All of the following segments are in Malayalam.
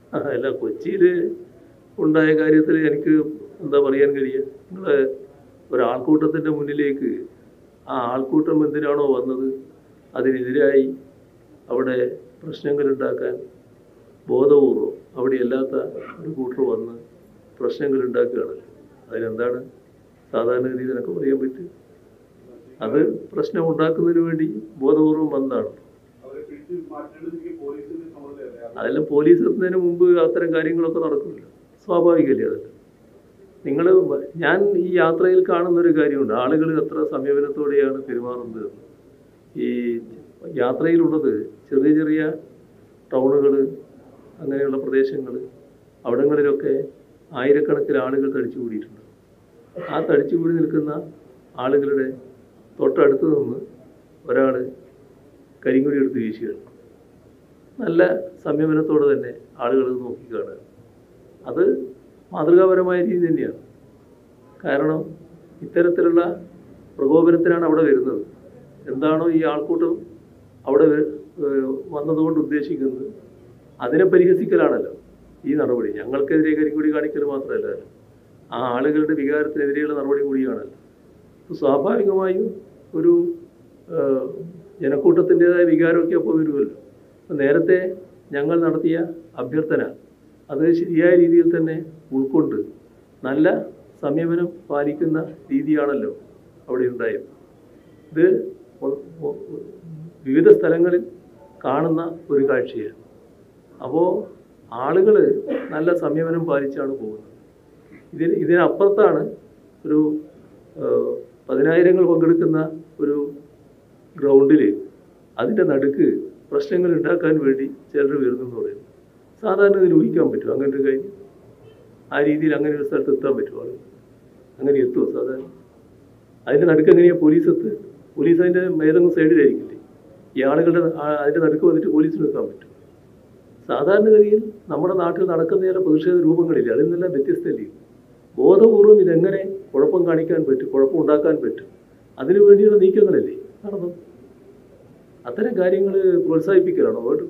ആ, അല്ല കൊച്ചിയിൽ ഉണ്ടായ കാര്യത്തിൽ എനിക്ക് എന്താ പറയാൻ കഴിയുക നിങ്ങൾ ഒരാൾക്കൂട്ടത്തിൻ്റെ മുന്നിലേക്ക് ആ ആൾക്കൂട്ടം എന്തിനാണോ വന്നത് അതിനെതിരായി അവിടെ പ്രശ്നങ്ങൾ ഉണ്ടാക്കാൻ ബോധപൂർവം അവിടെ അല്ലാത്ത ഒരു കൂട്ടർ വന്ന് പ്രശ്നങ്ങൾ ഉണ്ടാക്കുകയാണല്ലോ അതിനെന്താണ് സാധാരണഗതിയിൽ നിനക്ക് പറയാൻ പറ്റും അത് പ്രശ്നം ഉണ്ടാക്കുന്നതിന് വേണ്ടി ബോധപൂർവം വന്നതാണ് അവരെ പിടിച്ച് മാറ്റേണ്ടത് പോലീസിന്റെ ചുമതലയല്ലേ അതെല്ലാം പോലീസ് എത്തുന്നതിന് മുമ്പ് അത്തരം കാര്യങ്ങളൊക്കെ നടക്കുമല്ലോ സ്വാഭാവികമല്ലേ അതല്ല നിങ്ങൾ ഞാൻ ഈ യാത്രയിൽ കാണുന്ന ഒരു കാര്യമുണ്ട് ആളുകൾ എത്ര സംയമനത്തോടെയാണ് പെരുമാറുന്നത് എന്ന്. ഈ യാത്രയിലുള്ളത് ചെറിയ ചെറിയ ടൗണുകൾ അങ്ങനെയുള്ള പ്രദേശങ്ങൾ അവിടങ്ങളിലൊക്കെ ആയിരക്കണക്കിന് ആളുകൾ തടിച്ചു കൂടിയിട്ടുണ്ട് ആ തടിച്ചു കൂടി നിൽക്കുന്ന ആളുകളുടെ തൊട്ടടുത്ത് നിന്ന് ഒരാൾ കരിങ്കൊടി എടുത്ത് വീശുകയാണ് നല്ല സംയമനത്തോടെ തന്നെ ആളുകൾ ഇത് നോക്കിക്കാണുക അത് മാതൃകാപരമായ രീതി തന്നെയാണ് കാരണം ഇത്തരത്തിലുള്ള പ്രകോപനത്തിനാണ് അവിടെ വരുന്നത് എന്താണോ ഈ ആൾക്കൂട്ടം അവിടെ വ- ഏഹ് വന്നതുകൊണ്ട് ഉദ്ദേശിക്കുന്നത് അതിനെ പരിഹസിക്കലാണല്ലോ ഈ നടപടി ഞങ്ങൾക്കെതിരെ കരിങ്കൊടി കാണിക്കൽ മാത്രമല്ല ആ ആളുകളുടെ വികാരത്തിനെതിരെയുള്ള നടപടി കൂടിയാണല്ലോ അപ്പോൾ സ്വാഭാവികമായും ഒരു ഏഹ്, ജനക്കൂട്ടത്തിൻ്റെതായ വികാരമൊക്കെ അപ്പോൾ വരുമല്ലോ അപ്പോൾ നേരത്തെ ഞങ്ങൾ നടത്തിയ അഭ്യർത്ഥന അത് ശരിയായ രീതിയിൽ തന്നെ ഉൾക്കൊണ്ട് നല്ല സംയമനം പാലിക്കുന്ന രീതിയാണല്ലോ അവിടെ ഉണ്ടായത് ഇത് ഒ- ഒ- വിവിധ സ്ഥലങ്ങളിൽ കാണുന്ന ഒരു കാഴ്ചയാണ് അപ്പോൾ ആളുകൾ നല്ല സംയമനം പാലിച്ചാണ് പോകുന്നത് ഇതിന് ഇതിനപ്പുറത്താണ് ഒരു ഏഹ്, പതിനായിരങ്ങൾ പങ്കെടുക്കുന്ന ഒരു ഗ്രൗണ്ടിൽ അതിൻ്റെ നടുക്ക് പ്രശ്നങ്ങൾ ഉണ്ടാക്കാൻ വേണ്ടി ചിലർ വരുന്നെന്ന് പറയുന്നു സാധാരണ ഇതിൽ ഊഹിക്കാൻ പറ്റും അങ്ങനെ ഒരു കാര്യം ആ രീതിയിൽ അങ്ങനെ ഒരു സ്ഥലത്ത് എത്താൻ പറ്റുമോ ആളുകൾ അങ്ങനെ എത്തുമോ സാധാരണ അതിൻ്റെ നടുക്ക് എങ്ങനെയാണ് പോലീസ് എത്തുക പോലീസ് അതിൻ്റെ ഏതെങ്കിലും സൈഡിലായിരിക്കില്ലേ ഈ ആളുകളുടെ ആ- അതിൻ്റെ നടുക്ക് വന്നിട്ട് പോലീസിന് നിൽക്കാൻ പറ്റും സാധാരണഗതിയിൽ നമ്മുടെ നാട്ടിൽ നടക്കുന്ന ചില പ്രതിഷേധ രൂപങ്ങളില്ല അതിൽ നിന്നെല്ലാം വ്യത്യസ്തമല്ലേ ബോധപൂർവം ഇതെങ്ങനെ കുഴപ്പം കാണിക്കാൻ പറ്റും കുഴപ്പം ഉണ്ടാക്കാൻ പറ്റും അതിനു വേണ്ടിയുള്ള നീക്കങ്ങളല്ലേ നടന്നു അത്തരം കാര്യങ്ങൾ പ്രോത്സാഹിപ്പിക്കലാണോ വേണ്ടത്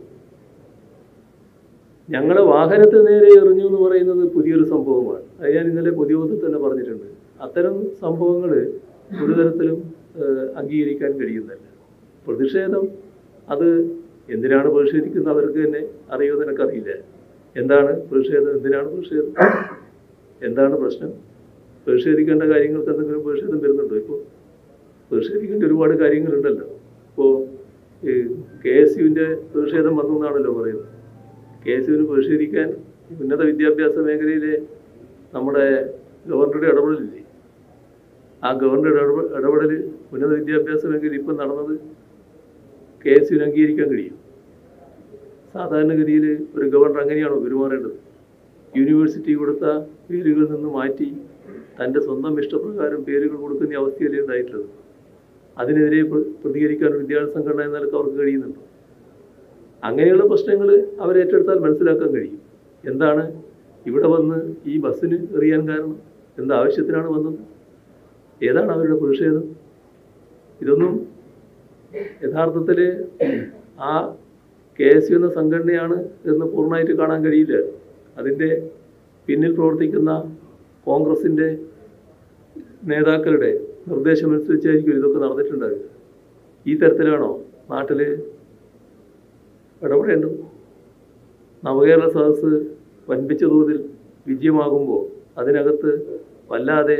ഞങ്ങളെ വാഹനത്തെ നേരെ എറിഞ്ഞു എന്ന് പറയുന്നത് പുതിയൊരു സംഭവമാണ് അത് ഞാൻ ഇന്നലെ പൊതുയോഗത്തിൽ തന്നെ പറഞ്ഞിട്ടുണ്ട് അത്തരം സംഭവങ്ങൾ ഒരു തരത്തിലും ഏഹ്, അംഗീകരിക്കാൻ കഴിയുന്നില്ല പ്രതിഷേധം അത് എന്തിനാണ് പ്രതിഷേധിക്കുന്നത് അവർക്ക് തന്നെ അറിയുമെന്ന് എനിക്കറിയില്ല എന്താണ് പ്രതിഷേധം എന്തിനാണ് പ്രതിഷേധം എന്താണ് പ്രശ്നം പ്രതിഷേധിക്കേണ്ട കാര്യങ്ങൾക്ക് എന്തെങ്കിലും പ്രതിഷേധം വരുന്നുണ്ടോ ഇപ്പോൾ പ്രതിഷേധിക്കേണ്ട ഒരുപാട് കാര്യങ്ങളുണ്ടല്ലോ ഇപ്പോൾ ഈ കെ എസ് യുവിൻ്റെ പ്രതിഷേധം വന്നു എന്നാണല്ലോ പറയുന്നത് കെ എസ് യുവിന് പ്രതിഷേധിക്കാൻ ഉന്നത വിദ്യാഭ്യാസ മേഖലയിലെ നമ്മുടെ ഗവർണറുടെ ഇടപെടലില്ലേ ആ ഗവർണറുടെ ഇടപെ ഇടപെടൽ ഉന്നത വിദ്യാഭ്യാസ മേഖലയിൽ ഇപ്പം നടന്നത് കെ എസ് യുവിന് അംഗീകരിക്കാൻ കഴിയും സാധാരണഗതിയിൽ ഒരു ഗവർണർ അങ്ങനെയാണോ പെരുമാറേണ്ടത് യൂണിവേഴ്സിറ്റി കൊടുത്ത പേരുകളിൽ നിന്ന് മാറ്റി തൻ്റെ സ്വന്തം ഇഷ്ടപ്രകാരം പേരുകൾ കൊടുക്കുന്ന അവസ്ഥയല്ലേ ഉണ്ടായിട്ടുള്ളത് അതിനെതിരെ പ്ര- പ്രതികരിക്കാൻ ഒരു വിദ്യാർത്ഥി സംഘടന എന്ന നിലക്ക് അവർക്ക് കഴിയുന്നുണ്ടോ അങ്ങനെയുള്ള പ്രശ്നങ്ങൾ അവരേറ്റെടുത്താൽ മനസ്സിലാക്കാൻ കഴിയും എന്താണ് ഇവിടെ വന്ന് ഈ ബസ്സിന് എറിയാൻ കാരണം എന്ത് ആവശ്യത്തിനാണ് വന്നത് ഏതാണ് അവരുടെ പ്രതിഷേധം ഇതൊന്നും യഥാർത്ഥത്തിൽ ആ കെ എസ് യു എന്ന സംഘടനയാണ് എന്ന് പൂർണ്ണമായിട്ട് കാണാൻ കഴിയില്ല അതിൻ്റെ പിന്നിൽ പ്രവർത്തിക്കുന്ന കോൺഗ്രസിൻ്റെ നേതാക്കളുടെ നിർദ്ദേശമനുസരിച്ചായിരിക്കും ഇതൊക്കെ നടന്നിട്ടുണ്ടാകുക ഈ തരത്തിലാണോ നാട്ടിൽ ഇടപെടേണ്ടത് നവകേരള സദസ്സ് വൻപിച്ച തോതിൽ വിജയമാകുമ്പോൾ അതിനകത്ത് വല്ലാതെ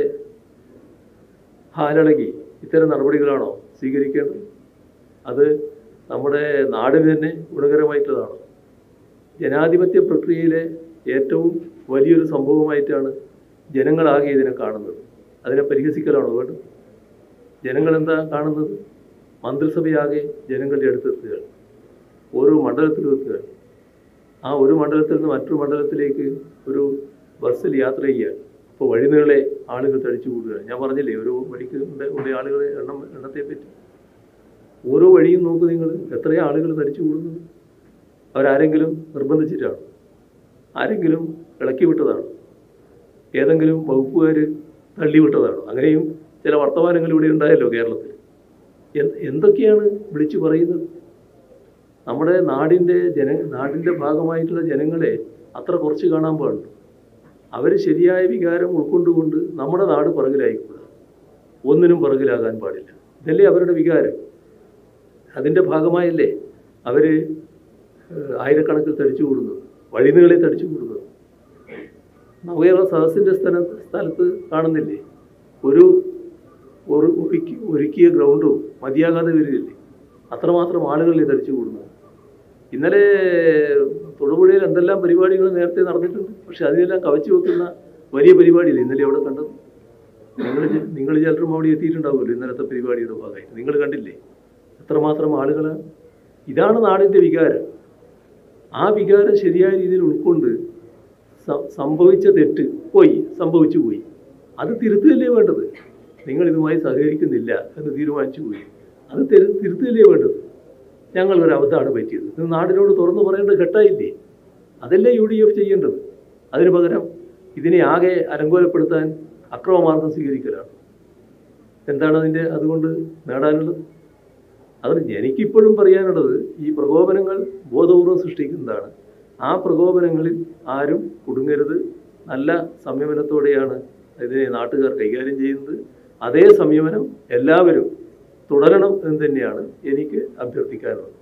ഹാലളകി ഇത്തരം നടപടികളാണോ സ്വീകരിക്കേണ്ടത് അത് നമ്മുടെ നാടിന് തന്നെ ഗുണകരമായിട്ടുള്ളതാണ് ജനാധിപത്യ പ്രക്രിയയിലെ ഏറ്റവും വലിയൊരു സംഭവമായിട്ടാണ് ജനങ്ങളാകെ ഇതിനെ കാണുന്നത് അതിനെ പരിഹസിക്കലാണോ വേണ്ടത് ജനങ്ങൾ എന്താ കാണുന്നത് മന്ത്രിസഭയാകെ ജനങ്ങളുടെ അടുത്തെത്തുകയാണ് ഓരോ മണ്ഡലത്തിലും എത്തുകയാണ് ആ ഒരു മണ്ഡലത്തിൽ നിന്ന് മറ്റൊരു മണ്ഡലത്തിലേക്ക് ഒരു ബസ്സിൽ യാത്ര ചെയ്യുക അപ്പോൾ വഴിനീളെ ആളുകൾ തടിച്ചു കൂടുകയാണ് ഞാൻ പറഞ്ഞില്ലേ ഓരോ വഴിക്ക് ഉള്ള ഉള്ള ആളുകളെ എണ്ണം എണ്ണത്തെ പറ്റി ഓരോ വഴിയും നോക്ക് നിങ്ങൾ എത്രയോ ആളുകൾ തടിച്ചു കൂടുന്നത് അവരാരെങ്കിലും നിർബന്ധിച്ചിട്ടാണ് ആരെങ്കിലും ഇളക്കി വിട്ടതാണ് ഏതെങ്കിലും വകുപ്പുകാർ തള്ളിവിട്ടതാണ് അങ്ങനെയും ചില വർത്തമാനങ്ങൾ ഇവിടെ ഉണ്ടായല്ലോ കേരളത്തിൽ എന്ത് എന്തൊക്കെയാണ് വിളിച്ചു പറയുന്നത് നമ്മുടെ നാടിൻ്റെ ജന നാടിൻ്റെ ഭാഗമായിട്ടുള്ള ജനങ്ങളെ അത്ര കുറച്ച് കാണാൻ പാടുള്ളൂ അവർ ശരിയായ വികാരം ഉൾക്കൊണ്ടുകൊണ്ട് നമ്മുടെ നാട് പിറകിലായിക്കൂടാ ഒന്നിനും പിറകിലാകാൻ പാടില്ല ഇതല്ലേ അവരുടെ വികാരം അതിൻ്റെ ഭാഗമായല്ലേ അവർ ആയിരക്കണക്കിൽ തടിച്ചു കൂടുന്നത് വഴിനീളെ തടിച്ചു കൂടുന്നത് നവകേരള സദസ്സിൻ്റെ സ്ഥല സ്ഥലത്ത് കാണുന്നില്ലേ ഒരു ഒരു ഒരുക്കി ഒരുക്കിയ ഗ്രൗണ്ടും മതിയാകാതെ വരികയില്ലേ അത്രമാത്രം ആളുകളിൽ തടിച്ചു കൂടുന്നത് ഇന്നലെ തൊടുപുഴയിൽ എന്തെല്ലാം പരിപാടികൾ നേരത്തെ നടന്നിട്ടുണ്ട് പക്ഷെ അതിനെല്ലാം കവച്ചു വെക്കുന്ന വലിയ പരിപാടിയില്ലേ ഇന്നലെ അവിടെ കണ്ടത് നിങ്ങൾ നിങ്ങൾ ചിലരും അവിടെ എത്തിയിട്ടുണ്ടാവുമല്ലോ ഇന്നലത്തെ പരിപാടിയുടെ ഭാഗമായിട്ട് നിങ്ങൾ കണ്ടില്ലേ എത്രമാത്രം ആളുകളാണ് ഇതാണ് നാടിൻ്റെ വികാരം ആ വികാരം ശരിയായ രീതിയിൽ ഉൾക്കൊണ്ട് സ- സംഭവിച്ച തെറ്റ് പോയി സംഭവിച്ചു പോയി അത് തിരുത്തുകയല്ലേ വേണ്ടത് നിങ്ങൾ ഇതുമായി സഹകരിക്കുന്നില്ല എന്ന് തീരുമാനിച്ചു പോയി അത് തിരു- തിരുത്തുകയല്ലേ വേണ്ടത് ഞങ്ങൾ ഒരു അബദ്ധമാണ് പറ്റിയത് ഇത് നാടിനോട് തുറന്നു പറയേണ്ട ഘട്ടമായില്ലേ അതല്ലേ യു ഡി എഫ് ചെയ്യേണ്ടത് അതിനു പകരം ഇതിനെ ആകെ അലങ്കോലപ്പെടുത്താൻ അക്രമമാർഗം സ്വീകരിക്കലാണ് എന്താണ് അതിൻ്റെ അതുകൊണ്ട് നേടാനുള്ളത് അതുകൊണ്ട് എനിക്കിപ്പോഴും പറയാനുള്ളത് ഈ പ്രകോപനങ്ങൾ ബോധപൂർവം സൃഷ്ടിക്കുന്നതാണ് ആ പ്രകോപനങ്ങളിൽ ആരും കുടുങ്ങരുത് നല്ല സംയമനത്തോടെയാണ് ഇതിനെ നാട്ടുകാർ കൈകാര്യം ചെയ്യുന്നത് അതേ സംയമനം എല്ലാവരും തുടരണം എന്ന് തന്നെയാണ് എനിക്ക് അഭ്യർത്ഥിക്കാനുള്ളത്